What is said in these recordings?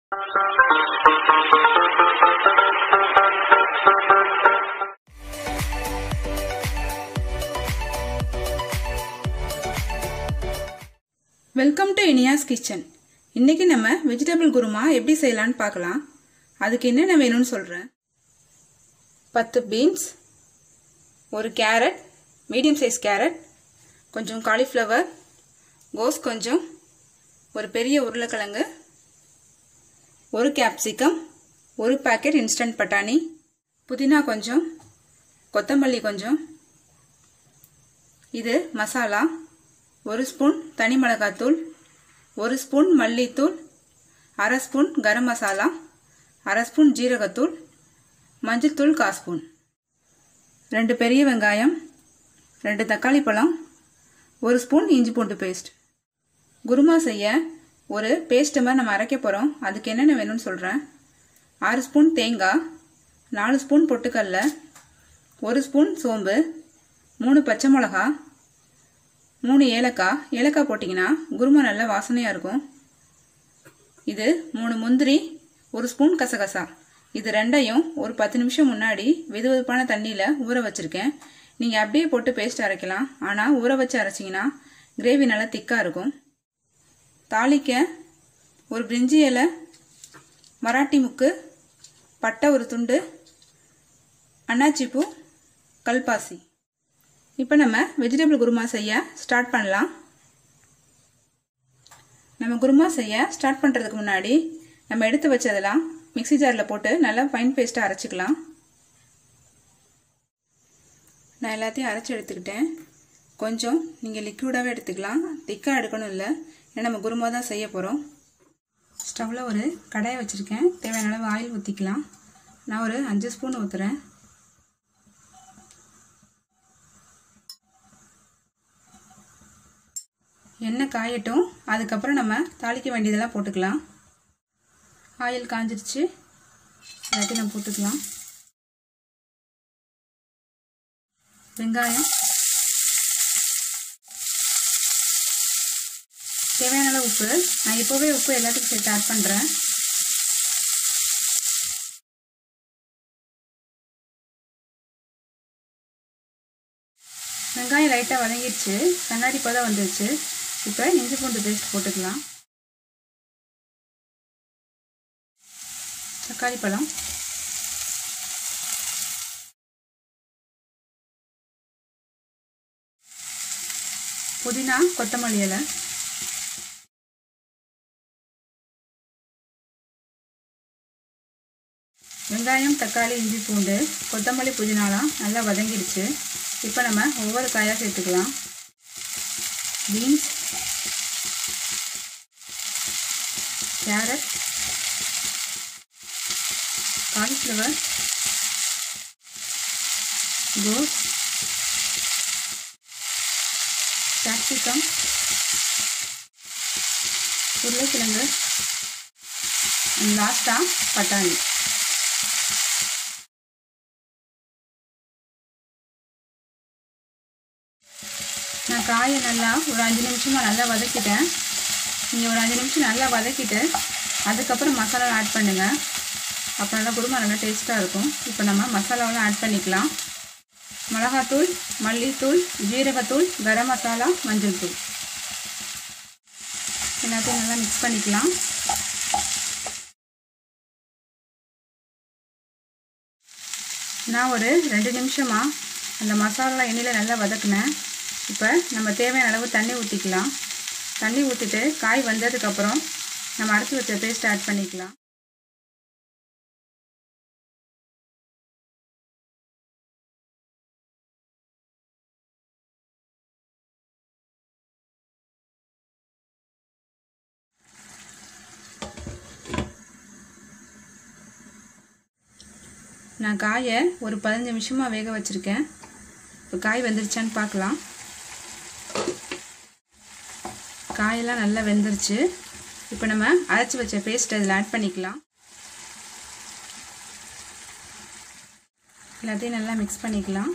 welcome to Iniya's kitchen இன்னைக்கு நம்ம vegetable kurma எப்படி செய்யலாம்னு பார்க்கலாம் அதுக்கு என்னென்ன வேணும்னு சொல்கிறேன் பத்து பீன்ஸ் ஒரு கேரட் மீடியம் சைஸ் கேரட் கொஞ்சம் காலிஃப்ளவர் கோஸ் கொஞ்சம் ஒரு பெரிய உருளைக்கிழங்கு ஒரு கேப்சிகம் ஒரு பாக்கெட் இன்ஸ்டன்ட் பட்டாணி புதினா கொஞ்சம் கொத்தமல்லி கொஞ்சம் இது மசாலா ஒரு ஸ்பூன் தனி மிளகாத்தூள் ஒரு ஸ்பூன் மல்லித்தூள் அரை ஸ்பூன் கரம் மசாலா அரை ஸ்பூன் ஜீரகத்தூள் மஞ்சள்தூள் கால் ஸ்பூன் ரெண்டு பெரிய வெங்காயம் ரெண்டு தக்காளி பழம் ஒரு ஸ்பூன் இஞ்சி பூண்டு பேஸ்ட் குருமா செய்ய ஒரு பேஸ்ட்டு மாதிரி நம்ம அரைக்க போகிறோம் அதுக்கு என்னென்ன வேணும்னு சொல்கிறேன் ஆறு ஸ்பூன் தேங்காய் நாலு ஸ்பூன் பொட்டுக்கடல ஒரு ஸ்பூன் சோம்பு மூணு பச்சை மிளகா மூணு ஏலக்காய் ஏலக்காய் போட்டிங்கன்னா குருமா நல்ல வாசனையாக இருக்கும் இது மூணு முந்திரி ஒரு ஸ்பூன் கசகசா இது ரெண்டையும் ஒரு பத்து நிமிஷம் முன்னாடி வெது வெதுப்பான தண்ணியில் ஊற வச்சுருக்கேன் நீங்கள் அப்படியே போட்டு பேஸ்ட் அரைக்கலாம் ஆனால் ஊற வச்சு அரைச்சிங்கன்னா கிரேவி நல்லா திக்காக இருக்கும் தாளிக்க ஒரு பிரிஞ்சி இலை மராட்டி முக்கு பட்டை ஒரு துண்டு அன்னாச்சிப்பூ கல்பாசி இப்போ நம்ம வெஜிடபிள் குருமா செய்ய ஸ்டார்ட் பண்ணலாம் நம்ம குருமா செய்ய ஸ்டார்ட் பண்ணுறதுக்கு முன்னாடி நம்ம எடுத்து வச்சதெல்லாம் மிக்சி ஜாரில் போட்டு நல்லா ஃபைன் பேஸ்ட்டாக அரைச்சிக்கலாம் நான் எல்லாத்தையும் அரைச்சி எடுத்துக்கிட்டேன் கொஞ்சம் நீங்கள் லிக்விடாகவே எடுத்துக்கலாம் திக்காக எடுக்கணும் இல்லை ஏன்னா நம்ம குருமா தான் செய்ய போகிறோம் ஸ்டவ்வில் ஒரு கடாயை வச்சுருக்கேன் தேவையான அளவு ஆயில் ஊற்றிக்கலாம் நான் ஒரு அஞ்சு ஸ்பூன் ஊற்றுறேன் எண்ணெய் காயட்டும் அதுக்கப்புறம் நம்ம தாளிக்க வேண்டியதெல்லாம் போட்டுக்கலாம் ஆயில் காஞ்சிருச்சு எல்லாத்தையும் நம்ம போட்டுக்கலாம் வெங்காயம் தேவையான அளவு உப்பு நான் இப்போவே உப்பு எல்லாத்துக்கும் சேர்த்து ஆட் பண்ணுறேன் வெங்காயம் லைட்டாக வதங்கிடுச்சு கண்ணாடி பதம் வந்துருச்சு இப்போ இஞ்சி பூண்டு பேஸ்ட் போட்டுக்கலாம் தக்காளி பழம் புதினா கொத்தமல்லி இலை வெங்காயம் தக்காளி இஞ்சி பூண்டு கொத்தமல்லி புதினாலாம் நல்லா வதங்கிடுச்சு இப்போ நம்ம ஒவ்வொரு காயாக சேர்த்துக்கலாம் பீன்ஸ் கேரட் காலிஃப்ளவர் கோஸ் கேப்சிகம் உருளைக்கிழங்கு லாஸ்ட்டாக பட்டாணி நான் காயை நல்லா ஒரு அஞ்சு நிமிஷமாக நல்லா வதக்கிட்டேன் நீங்கள் ஒரு அஞ்சு நிமிஷம் நல்லா வதக்கிட்டு அதுக்கப்புறம் மசாலா ஆட் பண்ணுங்கள் அப்போ நல்லா குருமா நல்லா டேஸ்ட்டாக இருக்கும் இப்போ நம்ம மசாலாவெல்லாம் ஆட் பண்ணிக்கலாம் மிளகாத்தூள் மல்லித்தூள் ஜீரகத்தூள் கரம் மசாலா மஞ்சள் தூள் எல்லாத்தையும் நல்லா மிக்ஸ் பண்ணிக்கலாம் நான் ஒரு ரெண்டு நிமிஷமாக அந்த மசாலா எண்ணெயில் நல்லா வதக்கினேன் இப்போ நம்ம தேவையான அளவு தண்ணி ஊற்றிக்கலாம் தண்ணி ஊற்றிட்டு காய் வந்ததுக்கப்புறம் நம்ம அரைச்சி வச்ச பேஸ்ட் ஆட் பண்ணிக்கலாம் நான் காயை ஒரு பதினஞ்சு நிமிஷமாக வேக வச்சுருக்கேன் இப்போ காய் வெந்துருச்சான்னு பார்க்கலாம் காயெல்லாம் நல்லா வெந்துருச்சு இப்போ நம்ம அரைச்சி வச்ச பேஸ்ட் அதில் ஆட் பண்ணிக்கலாம் எல்லாத்தையும் நல்லா மிக்ஸ் பண்ணிக்கலாம்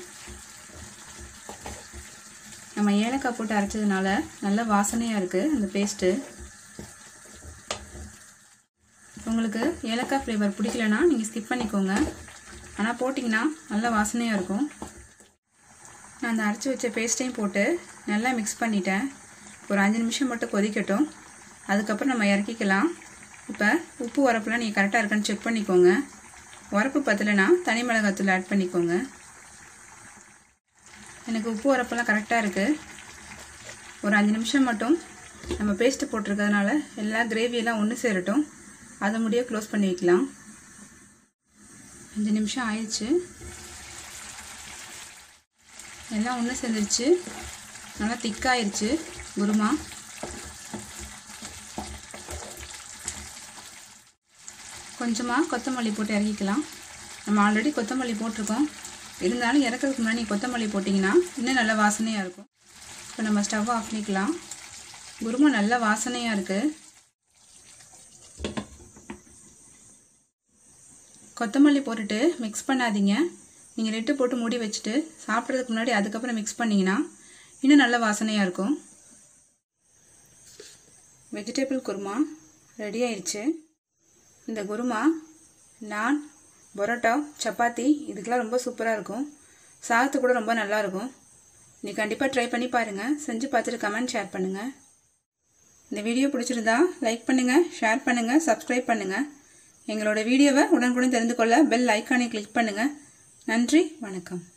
நம்ம ஏலக்காய் போட்டு அரைச்சதுனால நல்ல வாசனையாக இருக்குது அந்த பேஸ்ட்டு உங்களுக்கு ஏலக்காய் ஃப்ளேவர் பிடிக்கலனா நீங்கள் ஸ்கிப் பண்ணிக்கோங்க ஆனால் போட்டிங்கன்னா நல்லா வாசனையாக இருக்கும் நான் அந்த அரைச்சி வச்ச பேஸ்ட்டையும் போட்டு நல்லா மிக்ஸ் பண்ணிட்டேன் ஒரு அஞ்சு நிமிஷம் மட்டும் கொதிக்கட்டும் அதுக்கப்புறம் நம்ம இறக்கிக்கலாம் இப்போ உப்பு உரப்புலாம் நீங்கள் கரெக்டாக இருக்கான்னு செக் பண்ணிக்கோங்க உரப்பு பத்தலைன்னா தனி மிளகாத்தூள் ஆட் பண்ணிக்கோங்க எனக்கு உப்பு உரப்பெல்லாம் கரெக்டாக இருக்குது ஒரு அஞ்சு நிமிஷம் மட்டும் நம்ம பேஸ்ட்டு போட்டிருக்கிறதுனால எல்லா கிரேவியெல்லாம் ஒன்று சேரட்டும் அதை முடிய க்ளோஸ் பண்ணி வைக்கலாம் அஞ்சு நிமிஷம் ஆயிடுச்சு எல்லாம் ஒன்று சேர்ந்துருச்சு நல்லா திக்காயிருச்சு குருமா கொஞ்சமாக கொத்தமல்லி போட்டு இறக்கிக்கலாம் நம்ம ஆல்ரெடி கொத்தமல்லி போட்டிருக்கோம் இருந்தாலும் இறக்கிறதுக்கு முன்னாடி நீங்கள் கொத்தமல்லி போட்டிங்கன்னா இன்னும் நல்ல வாசனையாக இருக்கும் இப்போ நம்ம ஸ்டவ் ஆஃப் பண்ணிக்கலாம் குருமா நல்ல வாசனையாக இருக்குது கொத்தமல்லி போட்டுட்டு மிக்ஸ் பண்ணாதீங்க நீங்கள் நெட்டு போட்டு மூடி வச்சுட்டு சாப்பிட்றதுக்கு முன்னாடி அதுக்கப்புறம் மிக்ஸ் பண்ணிங்கன்னா இன்னும் நல்ல வாசனையாக இருக்கும் வெஜிடபிள் குருமா ரெடி ஆயிடுச்சு இந்த குருமா நான் பரோட்டா சப்பாத்தி இதுக்கெலாம் ரொம்ப சூப்பராக இருக்கும் சாதத்து கூட ரொம்ப நல்லாயிருக்கும் நீ கண்டிப்பாக ட்ரை பண்ணி பாருங்கள் செஞ்சு பார்த்துட்டு கமெண்ட் ஷேர் பண்ணுங்கள் இந்த வீடியோ பிடிச்சிருந்தா லைக் பண்ணுங்கள் ஷேர் பண்ணுங்கள் சப்ஸ்கிரைப் பண்ணுங்கள் எங்களோட வீடியோவை உடனுக்குடன் தெரிந்து கொள்ள பெல் ஐக்கானை கிளிக் பண்ணுங்கள் நன்றி வணக்கம்